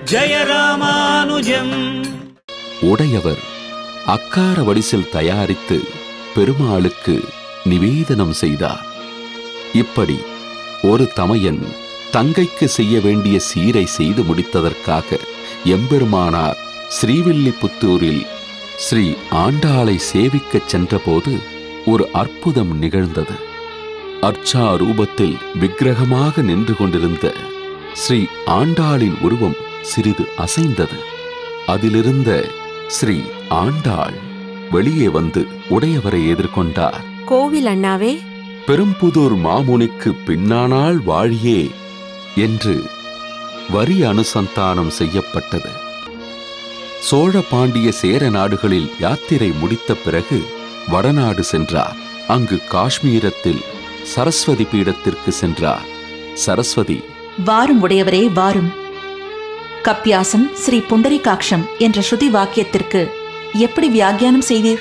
ஜய ராமானுஜம் உடையவர் அக்கார வடிசில் தயாரித்து பெருமாளுக்கு நிவேதனம் செய்தார் இப்படி ஒரு தமையன் தங்கைக்கு செய்ய வேண்டிய சீரை செய்து முடித்ததற்காக எம்பெருமானார் ஸ்ரீவில்லிபுத்தூரில் ஸ்ரீ ஆண்டாளை சேவிக்கச் சென்றபோது ஒரு அற்புதம் நிகழ்ந்தது அர்ச்சா ரூபத்தில் விக்கிரகமாக நின்று கொண்டிருந்த ஸ்ரீ ஆண்டாளின் உருவம் சிறிது அசைந்தது அதிலிருந்த ஸ்ரீ ஆண்டாள் வெளியே வந்து உடையவரை எதிர்கொண்டார் கோவில் அண்ணாவே பெரும்புதூர் மாமுனிக்கு பின்னானால் வாழியே என்று வரி அனுசந்தானம் செய்யப்பட்டது சோழ பாண்டிய சேர நாடுகளில் யாத்திரை முடித்த பிறகு வடநாடு சென்றார் அங்கு காஷ்மீரத்தில் சரஸ்வதி பீடத்திற்கு சென்றார் சரஸ்வதி வாரும் உடையவரே வாரும் கப்பியாசம் ஸ்ரீ புண்டரிகாட்சம் என்ற ஸ்ருதி வாக்கியத்திற்கு எப்படி வியாக்கியானம் செய்தீர்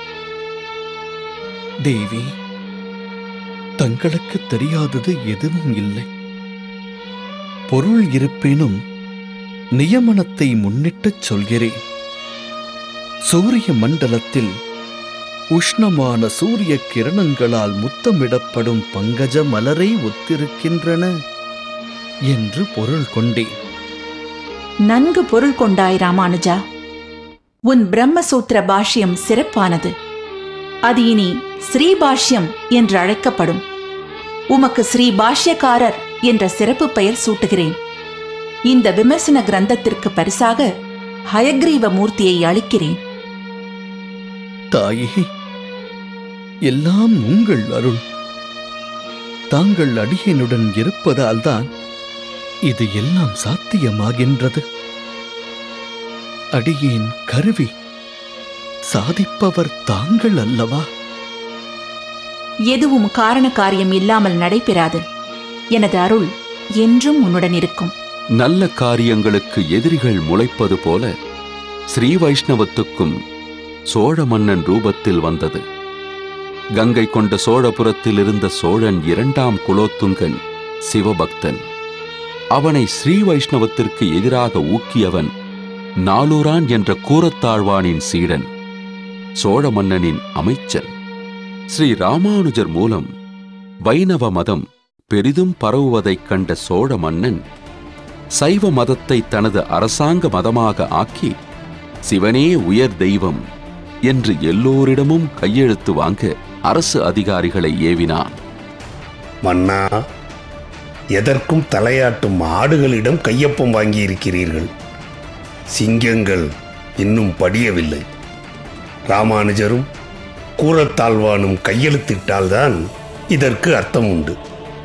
தேவி தங்களுக்கு தெரியாதது எதுவும் இல்லை பொருள் இருப்பினும் நியமனத்தை முன்னிட்டுச் சொல்கிறேன் சூரிய மண்டலத்தில் உஷ்ணமான சூரிய கிரணங்களால் முத்தமிடப்படும் பங்கஜ மலரை ஒத்திருக்கின்றன என்று பொருள் கொண்டேன் நன்கு பொருள் கொண்டாய் ராமானுஜா உன் பிரம்மசூத்திர பாஷ்யம் சிறப்பானது அது இனி ஸ்ரீபாஷ்யம் என்று அழைக்கப்படும் உமக்கு ஸ்ரீ பாஷ்யக்காரர் என்ற சிறப்பு பெயர் சூட்டுகிறேன் இந்த விமர்சன கிரந்தத்திற்கு பரிசாக ஹயக்ரீவ மூர்த்தியை அளிக்கிறேன் தாயே எல்லாம் உங்கள் அருள் தாங்கள் அடியனுடன் இருப்பதால்தான் இது எல்லாம் சாத்தியமாகின்றது அடியேன் கருவி சாதிப்பவர் தாங்கள் அல்லவா எதுவும் காரண காரியம் இல்லாமல் நடைபெறாது எனது அருள் என்றும் உன்னுடன் இருக்கும் நல்ல காரியங்களுக்கு எதிரிகள் முளைப்பது போல ஸ்ரீ வைஷ்ணவத்துக்கும் சோழ மன்னன் ரூபத்தில் வந்தது கங்கை கொண்ட சோழபுரத்தில் இருந்த சோழன் இரண்டாம் குலோத்துங்கன் சிவபக்தன் அவனை ஸ்ரீ வைஷ்ணவத்திற்கு எதிராக ஊக்கியவன் நாலூரான் என்ற கூரத்தாழ்வானின் சீடன் சோழ மன்னனின் அமைச்சன் ஸ்ரீ ராமானுஜர் மூலம் வைணவ மதம் பெரிதும் பரவுவதைக் கண்ட சோழ மன்னன் சைவ மதத்தை தனது அரசாங்க மதமாக ஆக்கி சிவனே உயர் தெய்வம் என்று எல்லோரிடமும் கையெழுத்து வாங்க அரசு அதிகாரிகளை ஏவினான் மன்னா எதற்கும் தலையாட்டும் ஆடுகளிடம் கையொப்பம் வாங்கியிருக்கிறீர்கள் சிங்கங்கள் இன்னும் படியவில்லை ராமானுஜரும் கூரத்தாழ்வானும் கையெழுத்திட்டால்தான் இதற்கு அர்த்தம் உண்டு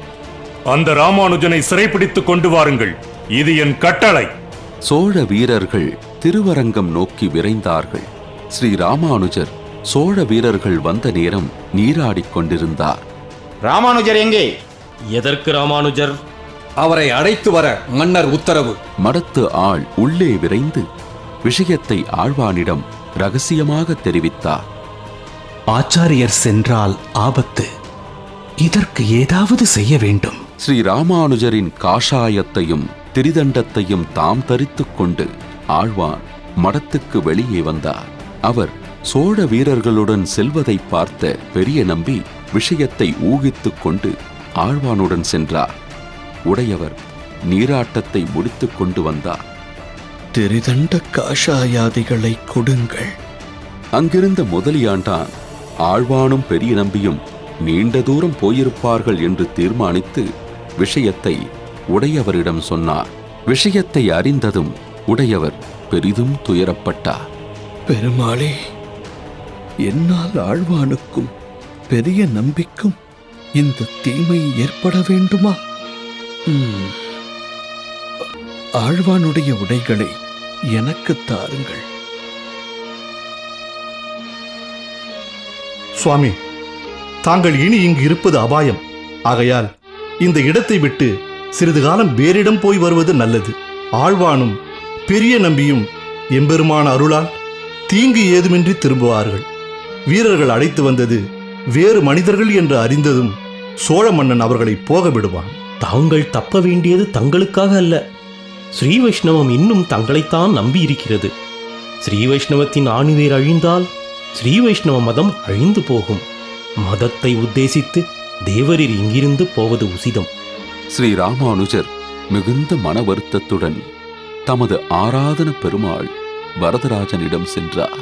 அந்த ராமானுஜனை சிறைப்பிடித்துக் கொண்டு வாருங்கள் இது என் கட்டளை சோழ வீரர்கள் திருவரங்கம் நோக்கி விரைந்தார்கள் ஸ்ரீ ராமானுஜர் சோழ வீரர்கள் வந்த நேரம் நீராடிக் கொண்டிருந்தார் ராமானுஜர் எங்கே எதற்கு ராமானுஜர் அவரை அழைத்து வர மன்னர் உத்தரவு மடத்து ஆள் உள்ளே விரைந்து விஷயத்தை ஆழ்வானிடம் ரகசியமாக தெரிவித்தார் ஆச்சாரியர் சென்றால் ஆபத்து இதற்கு ஏதாவது செய்ய வேண்டும் ஸ்ரீ ராமானுஜரின் காஷாயத்தையும் திரிதண்டத்தையும் தாம் தரித்துக் கொண்டு ஆழ்வான் மடத்துக்கு வெளியே வந்தார் அவர் சோழ வீரர்களுடன் செல்வதை பார்த்த பெரிய நம்பி விஷயத்தை ஊகித்துக் கொண்டு ஆழ்வானுடன் சென்றார் உடையவர் நீராட்டத்தை முடித்துக் கொண்டு வந்தார் திரிதண்ட காஷாயாதிகளை கொடுங்கள் அங்கிருந்த முதலியாண்டான் ஆழ்வானும் பெரிய நம்பியும் நீண்ட தூரம் போயிருப்பார்கள் என்று தீர்மானித்து விஷயத்தை உடையவரிடம் சொன்னார் விஷயத்தை அறிந்ததும் உடையவர் பெரிதும் துயரப்பட்டார் பெருமாளே என்னால் ஆழ்வானுக்கும் பெரிய நம்பிக்கும் இந்த தீமை ஏற்பட வேண்டுமா ம். ஆழ்வானுடைய உடைகளை எனக்கு தாருங்கள் சுவாமி தாங்கள் இனி இங்கு இருப்பது அபாயம் ஆகையால் இந்த இடத்தை விட்டு சிறிது காலம் வேறிடம் போய் வருவது நல்லது ஆழ்வானும் பெரிய நம்பியும் எம்பெருமான அருளால் தீங்கு ஏதுமின்றி திரும்புவார்கள் வீரர்கள் அழைத்து வந்தது வேறு மனிதர்கள் என்று அறிந்ததும் சோழ மன்னன் அவர்களை போக விடுவான் தாங்கள் தப்ப வேண்டியது தங்களுக்காக அல்ல ஸ்ரீ வைஷ்ணவம் இன்னும் தங்களைத்தான் நம்பியிருக்கிறது ஸ்ரீ வைஷ்ணவத்தின் ஆணிவேர் அழிந்தால் ஸ்ரீ வைஷ்ணவ மதம் அழிந்து போகும் மதத்தை உத்தேசித்து தேவரீர் இங்கிருந்து போவது உசிதம் ஸ்ரீ ராமானுஜர் மிகுந்த மன வருத்தத்துடன் தமது ஆராதன பெருமாள் வரதராஜனிடம் சென்றார்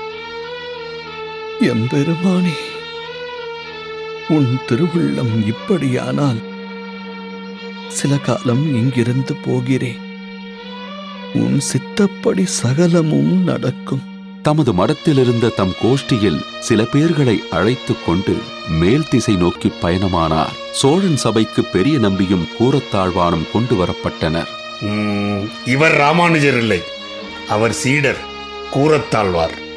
எம்பெருமானே உன் திருவுள்ளம் இப்படியானால் சில காலம் இங்கிருந்து போகிறேன் உன் சித்தப்படி சகலமும் நடக்கும் தமது மடத்திலிருந்த தம் கோஷ்டியில் சில பேர்களை அழைத்துக் கொண்டு மேல் திசை நோக்கி பயணமானார் சோழன் சபைக்கு பெரிய நம்பியும் கூரத்தாழ்வானும் கொண்டு வரப்பட்டனர் ம், இவர் ராமானுஜர் இல்லை அவர் சீடர் கூரத்தாழ்வார்